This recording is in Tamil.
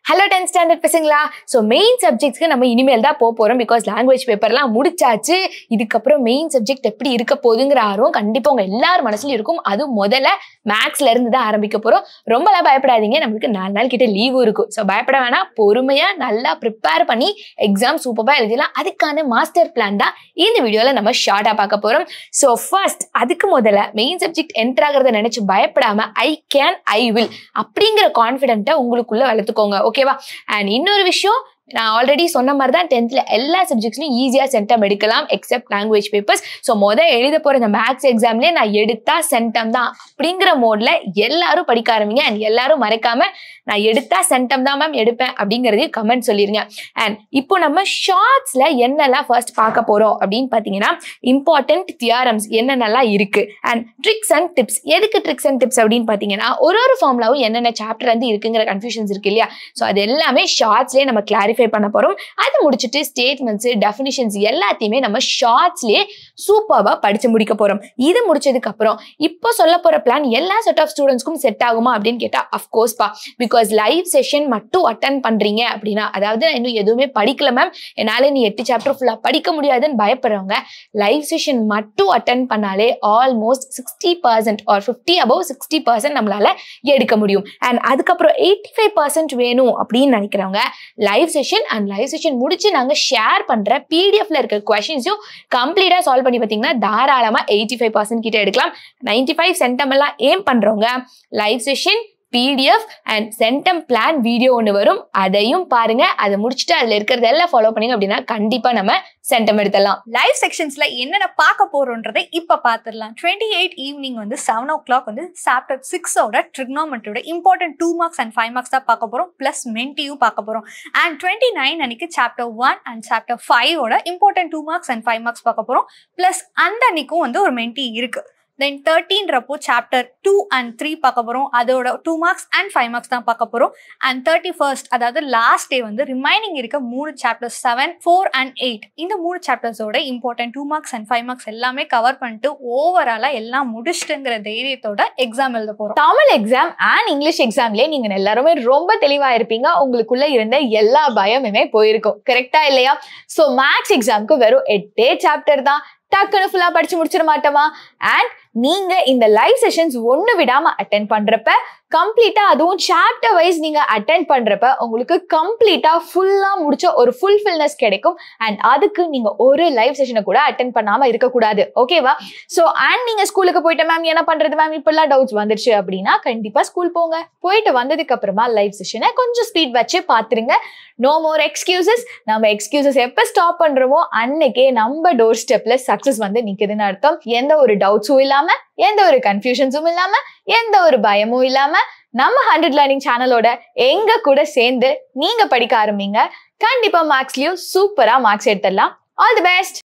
ஹலோ டென்த் ஸ்டாண்டர்ட் பசங்களா ஸோ மெயின் சப்ஜெக்ட்ஸ்க்கு நம்ம இனிமேல் தான் போக போகிறோம் பிகாஸ் லாங்குவேஜ் பேப்பர்லாம் முடிச்சாச்சு இதுக்கப்புறம் மெயின் சப்ஜெக்ட் எப்படி இருக்க போகுதுங்கிற ஆர்வம் கண்டிப்பாக உங்கள் எல்லார் மனசுலையும் இருக்கும் அது முதல்ல மேக்ஸ்ல இருந்து தான் ஆரம்பிக்க போகிறோம் ரொம்பலாம் பயப்படாதீங்க நம்மளுக்கு நாலு நாள் கிட்ட லீவும் இருக்கும் ஸோ பயப்பட வேணாம் பொறுமையாக நல்லா ப்ரிப்பேர் பண்ணி எக்ஸாம் சூப்பராக எழுதிடலாம் அதுக்கான மாஸ்டர் பிளான் தான் இந்த வீடியோவில் நம்ம ஷார்ட்டாக பார்க்க போகிறோம் ஸோ ஃபர்ஸ்ட் அதுக்கு முதல்ல மெயின் சப்ஜெக்ட் என்டர் ஆகிறத நினச்சி பயப்படாம ஐ கேன் ஐ வில் அப்படிங்கிற கான்ஃபிடென்ட்டை உங்களுக்குள்ள வளர்த்துக்கோங்க ஓகேவா அண்ட் இன்னொரு விஷயம் நான் ஆல்ரெடி சொன்ன மாதிரி தான் டென்த்தில் எல்லா சப்ஜெக்ட்ஸ்லையும் ஈஸியாக சென்டம் எடுக்கலாம் எக்ஸப்ட் லாங்குவேஜ் பேப்பர்ஸ் ஸோ மொதல் எழுத போகிற இந்த மேக்ஸ் எக்ஸாம்லேயே நான் எடுத்தா சென்டம் தான் அப்படிங்கிற மோடில் எல்லாரும் படிக்க ஆரம்பிங்க அண்ட் எல்லாரும் மறக்காம நான் எடுத்தா சென்டம் தான் மேம் எடுப்பேன் அப்படிங்கிறதையும் கமெண்ட் சொல்லிருங்க அண்ட் இப்போ நம்ம ஷார்ட்ஸில் என்னெல்லாம் ஃபர்ஸ்ட் பார்க்க போகிறோம் அப்படின்னு பார்த்தீங்கன்னா இம்பார்ட்டன்ட் தியாரம்ஸ் என்னென்னலாம் இருக்கு அண்ட் ட்ரிக்ஸ் அண்ட் டிப்ஸ் எதுக்கு ட்ரிக்ஸ் அண்ட் டிப்ஸ் அப்படின்னு பார்த்தீங்கன்னா ஒரு ஒரு ஃபார்ம்லாவும் என்னென்ன சாப்டர் வந்து இருக்குங்கிற கன்ஃபியூஷன்ஸ் இருக்கு இல்லையா ஸோ அது எல்லாமே ஷார்ட்ஸ்லேயே நம்ம கிளாரிஃபை பண்ண போகிறோம் அது முடிச்சுட்டு ஸ்டேட்மெண்ட்ஸ் டெஃபினிஷன்ஸ் எல்லாத்தையுமே நம்ம ஷார்ட்ஸ்லேயே சூப்பராக படித்து முடிக்க போகிறோம் இது முடிச்சதுக்கு அப்புறம் இப்போ சொல்ல போகிற பிளான் எல்லா செட் ஆஃப் ஸ்டூடெண்ட்ஸ்க்கும் செட் ஆகுமா அப்படின்னு கேட்டால் அஃப்கோர்ஸ்பா பிகாஸ் லைவ் செஷன் மட்டும் அட்டன் பண்ணுறீங்க அப்படின்னா அதாவது நான் இன்னும் எதுவுமே படிக்கல மேம் என்னால் நீ எட்டு சாப்டர் ஃபுல்லாக படிக்க முடியாதுன்னு பயப்படுறவங்க லைவ் செஷன் மட்டும் அட்டன் பண்ணாலே almost sixty percent or fifty above sixty percent நம்மளால எடுக்க முடியும் அண்ட் அதுக்கப்புறம் எயிட்டி ஃபைவ் பர்சன்ட் வேணும் அப்படின்னு நினைக்கிறவங்க live session and live session முடிச்சு நாங்கள் ஷேர் பண்ணுற பிடிஎஃப்ல இருக்க கொஷின்ஸையும் கம்ப்ளீட்டாக சால்வ் பண்ணி பார்த்தீங்கன்னா தாராளமாக எயிட்டி ஃபைவ் பர்சன்ட் கிட்ட எடுக்கலாம் நைன்டி ஃபைவ் சென்டம் எல்லாம் ஏம் பண்ணுறவங்க live session PDF and centum plan video ஒன்று வரும் அதையும் பாருங்க அதை முடிச்சுட்டு அதில் இருக்கிறதெல்லாம் ஃபாலோ பண்ணீங்க அப்படின்னா கண்டிப்பாக நம்ம சென்டம் எடுத்துடலாம் லைவ் செக்ஷன்ஸ்ல என்னென்ன பார்க்க போறோன்றதை இப்ப பாத்துடலாம் டுவெண்ட்டி எயிட் ஈவினிங் வந்து செவன் ஓ கிளாக் வந்து சாப்டர் சிக்ஸோட ட்ரிக்னோமெட்ரியோட important two marks and five marks தான் பார்க்க போறோம் பிளஸ் மென்டியும் பார்க்க போறோம் அண்ட் டுவெண்ட்டி நைன் அன்னைக்கு சாப்டர் ஒன் அண்ட் சாப்டர் ஃபைவோட important two marks and five marks பார்க்க போறோம் பிளஸ் அந்த அன்னைக்கும் வந்து ஒரு மென்டி இருக்கு தென் தேர்ட்டீன்றப்போ சாப்டர் டூ அண்ட் த்ரீ பார்க்க போகிறோம் அதோட two marks and five marks தான் பார்க்க போகிறோம் அண்ட் தேர்ட்டி ஃபர்ஸ்ட் அதாவது லாஸ்ட் டே வந்து ரிமைனிங் இருக்க மூணு chapters seven four and eight இந்த மூணு சாப்டர்ஸோட important two marks and five marks எல்லாமே கவர் பண்ணிட்டு ஓவராலாக எல்லாம் முடிச்சிட்டுங்கிற தைரியத்தோட எக்ஸாம் எழுத போகிறோம் தமிழ் எக்ஸாம் அண்ட் இங்கிலீஷ் எக்ஸாம்லயே நீங்க எல்லாருமே ரொம்ப தெளிவா இருப்பீங்க உங்களுக்குள்ள இருந்த எல்லா பயமுமே போயிருக்கும் கரெக்டா இல்லையா சோ மேக்ஸ் எக்ஸாம்க்கு வெறும் எட்டே சாப்டர் தான் டக்குன்னு ஃபுல்லா படிச்சு முடிச்சிட மாட்டோமா அண்ட் நீங்க இந்த லைவ் செஷன்ஸ் ஒண்ணு விடாம அட்டென்ட் பண்றப்ப கம்ப்ளீட்டா அதுவும் சாப்டர் வைஸ் நீங்க அட்டென்ட் பண்றப்ப உங்களுக்கு கம்ப்ளீட்டா ஃபுல்லா முடிச்ச ஒரு ஃபுல்ஃபில்னஸ் கிடைக்கும் அண்ட் அதுக்கு நீங்க ஒரு லைவ் செஷனை கூட அட்டென்ட் பண்ணாம இருக்கக்கூடாது ஓகேவா ஸோ அண்ட் நீங்க ஸ்கூலுக்கு போயிட்ட மேம் என்ன பண்றது மேம் இப்பெல்லாம் டவுட்ஸ் வந்துருச்சு அப்படின்னா கண்டிப்பா ஸ்கூல் போங்க போயிட்டு வந்ததுக்கு அப்புறமா லைவ் செஷனை கொஞ்சம் ஸ்பீட் வச்சு பாத்துருங்க நோ மோர் எக்ஸ்கியூசஸ் நம்ம எக்ஸ்கியூசஸ் எப்போ ஸ்டாப் பண்றோமோ அன்னைக்கே நம்ம டோர் ஸ்டெப்ல சக்சஸ் வந்து நிக்குதுன்னு அர்த்தம் எந்த ஒரு டவுட்ஸும் இல்லாம எந்த ஒரு கன்ஃபியூஷன்ஸும் இல்லாம எந்த ஒரு பயமும் இல்லாம நம்ம ஹண்ட்ரட் லேர்னிங் சேனலோட எங்க கூட சேர்ந்து நீங்க படிக்க ஆரம்பிங்க கண்டிப்பா மார்க்ஸ்லயும் சூப்பரா மார்க்ஸ் எடுத்துடலாம் ஆல் தி பெஸ்ட்